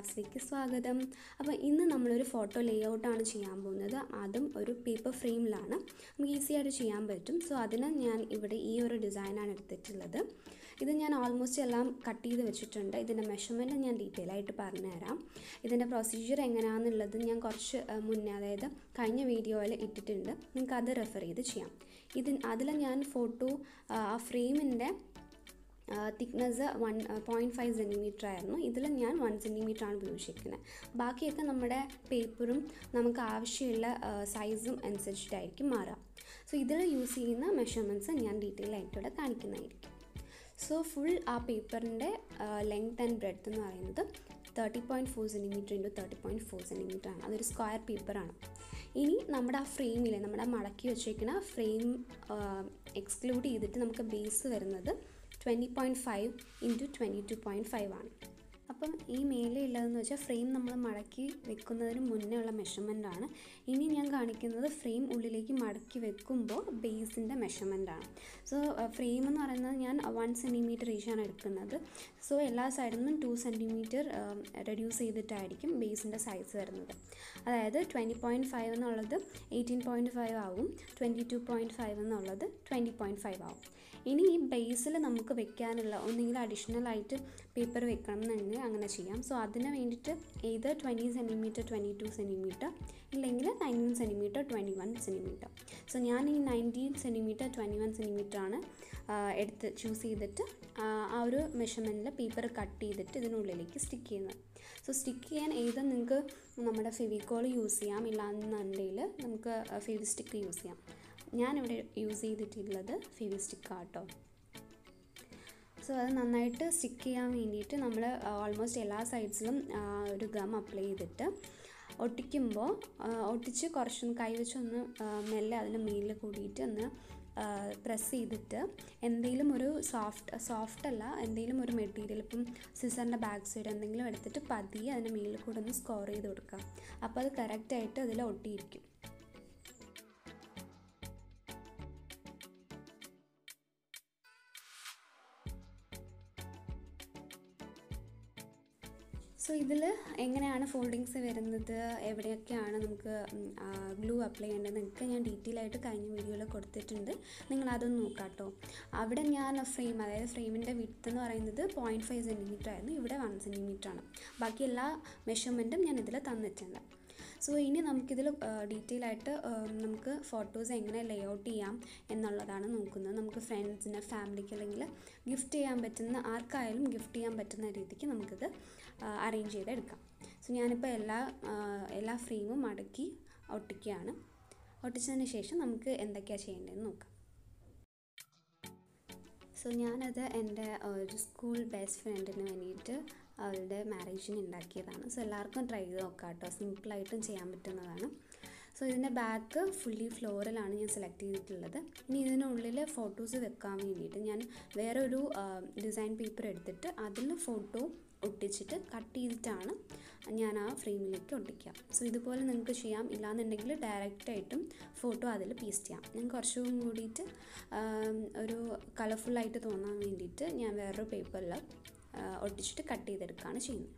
ക്രാഫ്റ്റ്സിലേക്ക് സ്വാഗതം അപ്പോൾ ഇന്ന് നമ്മളൊരു ഫോട്ടോ ലേഔട്ടാണ് ചെയ്യാൻ പോകുന്നത് അതും ഒരു പേപ്പർ ഫ്രെയിമിലാണ് നമുക്ക് ഈസി ആയിട്ട് ചെയ്യാൻ പറ്റും സോ അതിന് ഞാൻ ഇവിടെ ഈ ഒരു ഡിസൈനാണ് എടുത്തിട്ടുള്ളത് ഇത് ഞാൻ ഓൾമോസ്റ്റ് എല്ലാം കട്ട് ചെയ്ത് വെച്ചിട്ടുണ്ട് ഇതിൻ്റെ മെഷർമെൻറ്റ് ഞാൻ ഡീറ്റെയിൽ ആയിട്ട് പറഞ്ഞുതരാം ഇതിൻ്റെ പ്രൊസീജിയർ എങ്ങനെയാണെന്നുള്ളത് ഞാൻ കുറച്ച് ആ, മുന്നേ അതായത് കഴിഞ്ഞ വീഡിയോയിൽ ഇട്ടിട്ടുണ്ട് നിങ്ങൾക്ക് അത് റെഫർ ചെയ്ത് ചെയ്യാം ഇത് അതിൽ ഞാൻ ഫോട്ടോ ആ ഫ്രെയിമിൻ്റെ thickness one point five centimetre ആയിരുന്നു ഇതിൽ ഞാൻ വൺ സെൻറ്റിമീറ്റർ ആണ് ഉപയോഗിച്ചിരിക്കുന്നത് ബാക്കിയൊക്കെ നമ്മുടെ പേപ്പറും നമുക്ക് ആവശ്യമുള്ള സൈസും അനുസരിച്ചിട്ടായിരിക്കും മാറുക സോ ഇതിൽ യൂസ് ചെയ്യുന്ന മെഷർമെൻറ്റ്സ് ഞാൻ ഡീറ്റെയിൽ ആയിട്ടിവിടെ കാണിക്കുന്നതായിരിക്കും സോ ഫുൾ ആ പേപ്പറിൻ്റെ ലെങ്ത് ആൻഡ് ബ്രെഡ്ത്ത് എന്ന് പറയുന്നത് thirty point four centimetre into thirty point four centimetre ആണ് അതൊരു സ്ക്വയർ പേപ്പറാണ് ഇനി നമ്മുടെ ആ ഫ്രെയിമിൽ നമ്മുടെ മടക്കി വെച്ചേക്കുന്ന ഫ്രെയിം എക്സ്ക്ലൂഡ് ചെയ്തിട്ട് നമുക്ക് ബേസ് വരുന്നത് twenty point five into twenty two point five ആണ് അപ്പം ഈ മേലെ ഉള്ളതെന്ന് വെച്ചാൽ ഫ്രെയിം നമ്മൾ മടക്കി വെക്കുന്നതിന് മുന്നേ ഉള്ള മെഷർമെൻ്റ് ആണ് ഇനി ഞാൻ കാണിക്കുന്നത് ഫ്രെയിം ഉള്ളിലേക്ക് മടക്കി വെക്കുമ്പോൾ ബേസിൻ്റെ മെഷർമെൻ്റ് ആണ് സോ ഫ്രെയിം എന്ന് പറയുന്നത് ഞാൻ വൺ സെൻറ്റിമീറ്റർ ഈച്ചാണ് എടുക്കുന്നത് സോ എല്ലാ സൈഡിൽ നിന്നും ടു സെൻറ്റിമീറ്റർ റെഡ്യൂസ് ചെയ്തിട്ടായിരിക്കും ബേസിൻ്റെ സൈസ് വരുന്നത് അതായത് ട്വൻറ്റി പോയിൻറ്റ് ഫൈവ് എന്നുള്ളത് എയ്റ്റീൻ പോയിൻറ്റ് ഫൈവ് ആവും ട്വൻറ്റി ടു പോയിൻറ്റ് ഫൈവ് എന്നുള്ളത് ട്വൻറ്റി പോയിൻറ്റ് ഫൈവ് ആവും ഇനി ഈ ബേസിൽ നമുക്ക് വെക്കാനുള്ള ഒന്നെങ്കിൽ അഡീഷണൽ ആയിട്ട് പേപ്പർ വെക്കണം എന്നുണ്ടെങ്കിൽ അങ്ങനെ ചെയ്യാം സോ അതിന് വേണ്ടിയിട്ട് ഏത് twenty centimetre twenty two centimetre ഇല്ലെങ്കിൽ nineteen centimetre twenty one centimetre so ഞാൻ ഈ nineteen centimetre twenty one centimetre ആണ് ആ, എടുത്ത് ചൂസ് ചെയ്തിട്ട് ആ ആ ഒരു മെഷർമെൻറ്റിൽ പേപ്പർ കട്ട് ചെയ്തിട്ട് ഇതിനുള്ളിലേക്ക് സ്റ്റിക്ക് ചെയ്യുന്നത് സോ സ്റ്റിക്ക് ചെയ്യാൻ ഏത് നിങ്ങൾക്ക് നമ്മുടെ ഫെവിക്കോൾ യൂസ് ചെയ്യാം ഇല്ലാന്നുണ്ടെങ്കിൽ നമുക്ക് ഫെവി സ്റ്റിക്ക് യൂസ് ചെയ്യാം ഞാനിവിടെ യൂസ് ചെയ്തിട്ടുള്ളത് ഫെവി സ്റ്റിക്കാട്ടോ സോ അത് നന്നായിട്ട് സ്റ്റിക്ക് ചെയ്യാൻ വേണ്ടിയിട്ട് നമ്മൾ ഓൾമോസ്റ്റ് എല്ലാ സൈഡ്സിലും ഒരു ഗം അപ്ലൈ ചെയ്തിട്ട് ഒട്ടിക്കുമ്പോൾ ഒട്ടിച്ച് കുറച്ചൊന്ന് കൈ വെച്ചൊന്ന് ആ, മെല്ലെ അതിന് മേലിൽ കൂടിയിട്ട് ഒന്ന് പ്രസ് ചെയ്തിട്ട് എന്തെങ്കിലും ഒരു സോഫ്റ്റ് സോഫ്റ്റ് അല്ല എന്തെങ്കിലും ഒരു മെറ്റീരിയൽ ഇപ്പം സിസറിൻ്റെ ബാക്ക് സൈഡ് എന്തെങ്കിലും എടുത്തിട്ട് പതിയെ അതിൻ്റെ മേലിൽ കൂടെ ഒന്ന് സ്കോർ ചെയ്ത് കൊടുക്കുക അപ്പോൾ അത് കറക്റ്റായിട്ട് അതിൽ ഒട്ടിയിരിക്കും സോ ഇതിൽ എങ്ങനെയാണ് ഫോൾഡിങ്സ് വരുന്നത് എവിടെയൊക്കെയാണ് നമുക്ക് ഗ്ലൂ അപ്ലൈ ചെയ്യേണ്ടതെന്നൊക്കെ ഞാൻ ഡീറ്റെയിൽ ആയിട്ട് കഴിഞ്ഞ വീഡിയോയിൽ കൊടുത്തിട്ടുണ്ട് നിങ്ങൾ അതൊന്ന് നോക്കാം കേട്ടോ അവിടെ ഞാൻ ഫ്രെയിം അതായത് ഫ്രെയിമിൻ്റെ വിട്ത് എന്ന് പറയുന്നത് പോയിൻറ്റ് ഫൈവ് സെൻറ്റിമീറ്റർ ആയിരുന്നു ഇവിടെ വൺ സെൻറ്റിമീറ്റർ ആണ് ബാക്കി എല്ലാ മെഷർമെൻറ്റും ഞാൻ ഇതിൽ തന്നിട്ടുണ്ട് സോ ഇനി നമുക്കിതിൽ ഡീറ്റെയിൽ ആയിട്ട് ആ, നമുക്ക് ഫോട്ടോസ് എങ്ങനെ ലേ ഔട്ട് ചെയ്യാം എന്നുള്ളതാണ് നോക്കുന്നത് നമുക്ക് ഫ്രണ്ട്സിന് ഫാമിലിക്ക് അല്ലെങ്കിൽ ഗിഫ്റ്റ് ചെയ്യാൻ പറ്റുന്ന ആർക്കായാലും ഗിഫ്റ്റ് ചെയ്യാൻ പറ്റുന്ന രീതിക്ക് നമുക്കിത് അറേഞ്ച് ചെയ്തെടുക്കാം സോ ഞാനിപ്പോൾ എല്ലാ ആ, എല്ലാ ഫ്രെയിമും മടക്കി ഒട്ടിക്കുകയാണ് ഒട്ടിച്ചതിന് ശേഷം നമുക്ക് എന്തൊക്കെയാണ് ചെയ്യേണ്ടതെന്ന് നോക്കാം സോ ഞാനത് എൻ്റെ ഒരു സ്കൂൾ ബെസ്റ്റ് ഫ്രണ്ടിന് വേണ്ടിയിട്ട് അവളുടെ മാരേജിന് ഉണ്ടാക്കിയതാണ് സോ എല്ലാവർക്കും ട്രൈ ചെയ്ത് നോക്കാം കേട്ടോ സിമ്പിളായിട്ടും ചെയ്യാൻ പറ്റുന്നതാണ് സോ ഇതിൻ്റെ ബാക്ക് ഫുള്ളി ഫ്ലോറലാണ് ഞാൻ സെലക്ട് ചെയ്തിട്ടുള്ളത് ഇനി ഇതിനുള്ളിൽ ഫോട്ടോസ് വെക്കാൻ വേണ്ടിയിട്ട് ഞാൻ വേറൊരു ഡിസൈൻ പേപ്പർ എടുത്തിട്ട് അതിൽ ഫോട്ടോ ഒട്ടിച്ചിട്ട് കട്ട് ചെയ്തിട്ടാണ് ഞാൻ ആ ഫ്രെയിമിലേക്ക് ഒട്ടിക്കുക സോ ഇതുപോലെ നിങ്ങൾക്ക് ചെയ്യാം ഇല്ലാന്നുണ്ടെങ്കിൽ ഡയറക്റ്റായിട്ടും ഫോട്ടോ അതിൽ പീസ്റ്റ് ചെയ്യാം ഞാൻ കുറച്ചും കൂടിയിട്ട് ആം, ഒരു കളർഫുള്ളായിട്ട് തോന്നാൻ വേണ്ടിയിട്ട് ഞാൻ വേറൊരു പേപ്പറിൽ ഒട്ടിച്ചിട്ട് കട്ട് ചെയ്തെടുക്കുകയാണ് ചെയ്യുന്നത്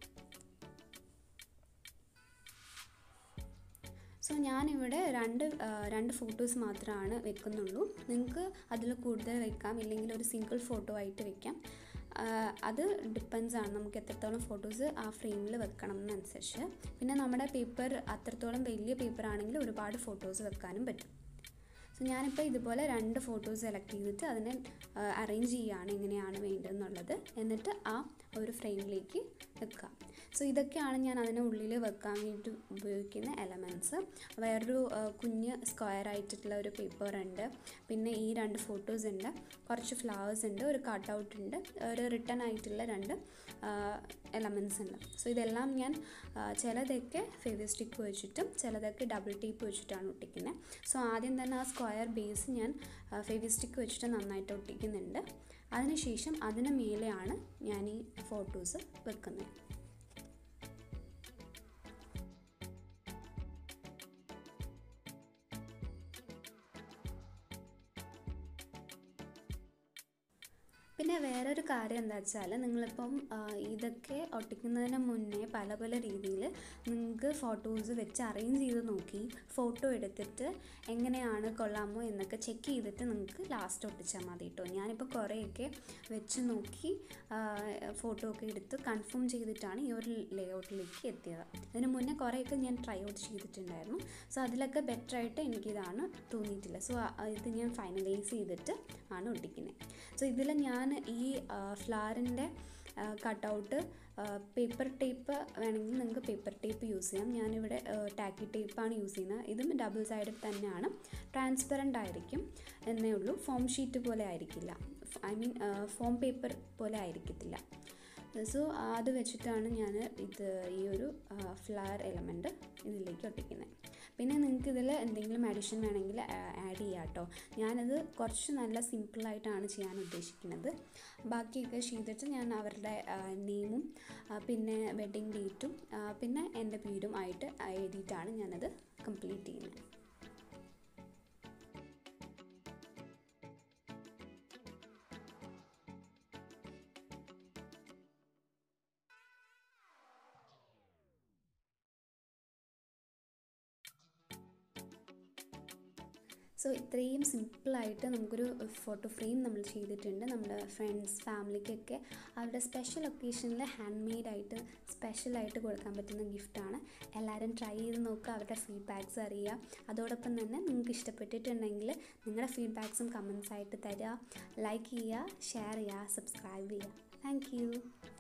സോ ഞാനിവിടെ രണ്ട് ആ, രണ്ട് ഫോട്ടോസ് മാത്രമാണ് വെക്കുന്നുള്ളൂ നിങ്ങൾക്ക് അതിൽ കൂടുതൽ വെക്കാം ഇല്ലെങ്കിൽ ഒരു സിംഗിൾ ഫോട്ടോ ആയിട്ട് വെക്കാം ആ, അത് ഡിപ്പെൻസ് ആണ് നമുക്ക് എത്രത്തോളം ഫോട്ടോസ് ആ ഫ്രെയിമിൽ വെക്കണം എന്നനുസരിച്ച് പിന്നെ നമ്മുടെ പേപ്പർ അത്രത്തോളം വലിയ പേപ്പർ ആണെങ്കിൽ ഒരുപാട് ഫോട്ടോസ് വെക്കാനും പറ്റും സോ ഞാനിപ്പോൾ ഇതുപോലെ രണ്ട് ഫോട്ടോസ് സെലക്ട് ചെയ്തിട്ട് അതിനെ അറേഞ്ച് ചെയ്യുകയാണ് എങ്ങനെയാണ് വേണ്ടതെന്നുള്ളത് എന്നിട്ട് ആ ഒരു ഫ്രെയിമിലേക്ക് വെക്കുക സോ ഇതൊക്കെയാണ് ഞാൻ അതിന് ഉള്ളിൽ വെക്കാൻ വേണ്ടി ഉപയോഗിക്കുന്ന എലമെൻറ്റ്സ് വേറൊരു ആ, കുഞ്ഞ് സ്ക്വയർ ആയിട്ടുള്ള ഒരു പേപ്പർ ഉണ്ട് പിന്നെ ഈ രണ്ട് ഫോട്ടോസ് ഉണ്ട് കുറച്ച് ഫ്ലവേഴ്സ് ഉണ്ട് ഒരു കട്ട് ഔട്ട് ഉണ്ട് ഒരു റിട്ടേൺ ആയിട്ടുള്ള രണ്ട് എലമെൻറ്റ്സ് ഉണ്ട് സോ ഇതെല്ലാം ഞാൻ ആ, ചിലതൊക്കെ ഫെവി സ്റ്റിക്ക് വെച്ചിട്ടും ചിലതൊക്കെ ഡബിൾ ടേപ്പ് വെച്ചിട്ടാണ് ഒട്ടിക്കുന്നത് സോ ആദ്യം തന്നെ ആ സ്ക്വയർ ബേസ് ഞാൻ ഫെവി സ്റ്റിക്ക് വെച്ചിട്ട് നന്നായിട്ട് ഒട്ടിക്കുന്നുണ്ട് അതിനുശേഷം അതിന് മേലെയാണ് ഞാൻ ഈ ഫോട്ടോസ് വെക്കുന്നത് പിന്നെ വേറൊരു കാര്യം എന്താ വെച്ചാൽ നിങ്ങളിപ്പം ആ, ഇതൊക്കെ ഒട്ടിക്കുന്നതിന് മുന്നേ പല പല രീതിയിൽ നിങ്ങൾക്ക് ഫോട്ടോസ് വെച്ച് അറേഞ്ച് ചെയ്ത് നോക്കി ഫോട്ടോ എടുത്തിട്ട് എങ്ങനെയാണ് കൊള്ളാമോ എന്നൊക്കെ ചെക്ക് ചെയ്തിട്ട് നിങ്ങൾക്ക് ലാസ്റ്റ് ഒട്ടിച്ചാൽ മതി കേട്ടോ ഞാനിപ്പോൾ കുറേയൊക്കെ വെച്ച് നോക്കി ഫോട്ടോ ഒക്കെ എടുത്ത് കൺഫേം ചെയ്തിട്ടാണ് ഈ ഒരു ലേ ഔട്ടിലേക്ക് എത്തിയത് അതിന് മുന്നേ കുറേയൊക്കെ ഞാൻ ട്രൈ ഔട്ട് ചെയ്തിട്ടുണ്ടായിരുന്നു സോ അതിലൊക്കെ ബെറ്റർ ആയിട്ട് എനിക്കിതാണ് തോന്നിയിട്ടില്ല സോ ഇത് ഞാൻ ഫൈനലൈസ് ചെയ്തിട്ട് ആണ് ഒട്ടിക്കുന്നത് സോ ഇതിൽ ഞാൻ ഈ ഫ്ലവറിൻ്റെ കട്ടൗട്ട് പേപ്പർ ടേപ്പ് വേണമെങ്കിൽ നിങ്ങൾക്ക് പേപ്പർ ടേപ്പ് യൂസ് ചെയ്യാം ഞാനിവിടെ ടാക്കി ടേപ്പാണ് യൂസ് ചെയ്യുന്നത് ഇതും ഡബിൾ സൈഡഡ് തന്നെയാണ് ട്രാൻസ്പെറൻ്റ് ആയിരിക്കും എന്നേ ഉള്ളൂ ഫോം ഷീറ്റ് പോലെ ആയിരിക്കില്ല ഐ മീൻ ഫോം പേപ്പർ പോലെ ആയിരിക്കത്തില്ല സോ അത് വെച്ചിട്ടാണ് ഞാൻ ഇത് ഈ ഒരു ഫ്ലവർ എലമെൻറ്റ് ഇതിലേക്ക് ഒട്ടിക്കുന്നത് പിന്നെ നിങ്ങൾക്ക് ഇതിൽ എന്തെങ്കിലും അഡീഷൻ വേണമെങ്കിൽ ആഡ് ചെയ്യാം കേട്ടോ ഞാനത് കുറച്ച് നല്ല സിമ്പിളായിട്ടാണ് ചെയ്യാൻ ഉദ്ദേശിക്കുന്നത് ബാക്കിയൊക്കെ ചെയ്തിട്ട് ഞാൻ അവരുടെ നെയിമും പിന്നെ വെഡ്ഡിങ് ഡേറ്റും പിന്നെ എൻ്റെ പേരും ആയിട്ട് എഴുതിയിട്ടാണ് ഞാനത് കംപ്ലീറ്റ് ചെയ്യുന്നത് സോ ഇത്രയും സിമ്പിളായിട്ട് നമുക്കൊരു ഫോട്ടോ ഫ്രെയിം നമ്മൾ ചെയ്തിട്ടുണ്ട് നമ്മുടെ ഫ്രണ്ട്സ് ഫാമിലിക്കൊക്കെ അവരുടെ സ്പെഷ്യൽ ഒക്കേഷനിൽ ഹാൻഡ് മെയ്ഡായിട്ട് സ്പെഷ്യലായിട്ട് കൊടുക്കാൻ പറ്റുന്ന ഗിഫ്റ്റാണ് എല്ലാവരും ട്രൈ ചെയ്ത് നോക്കുക അവരുടെ ഫീഡ്ബാക്ക്സ് അറിയുക അതോടൊപ്പം തന്നെ നിങ്ങൾക്ക് ഇഷ്ടപ്പെട്ടിട്ടുണ്ടെങ്കിൽ നിങ്ങളുടെ ഫീഡ്ബാക്സും കമൻസ് ആയിട്ട് തരിക ലൈക്ക് ചെയ്യുക ഷെയർ ചെയ്യുക സബ്സ്ക്രൈബ് ചെയ്യുക താങ്ക്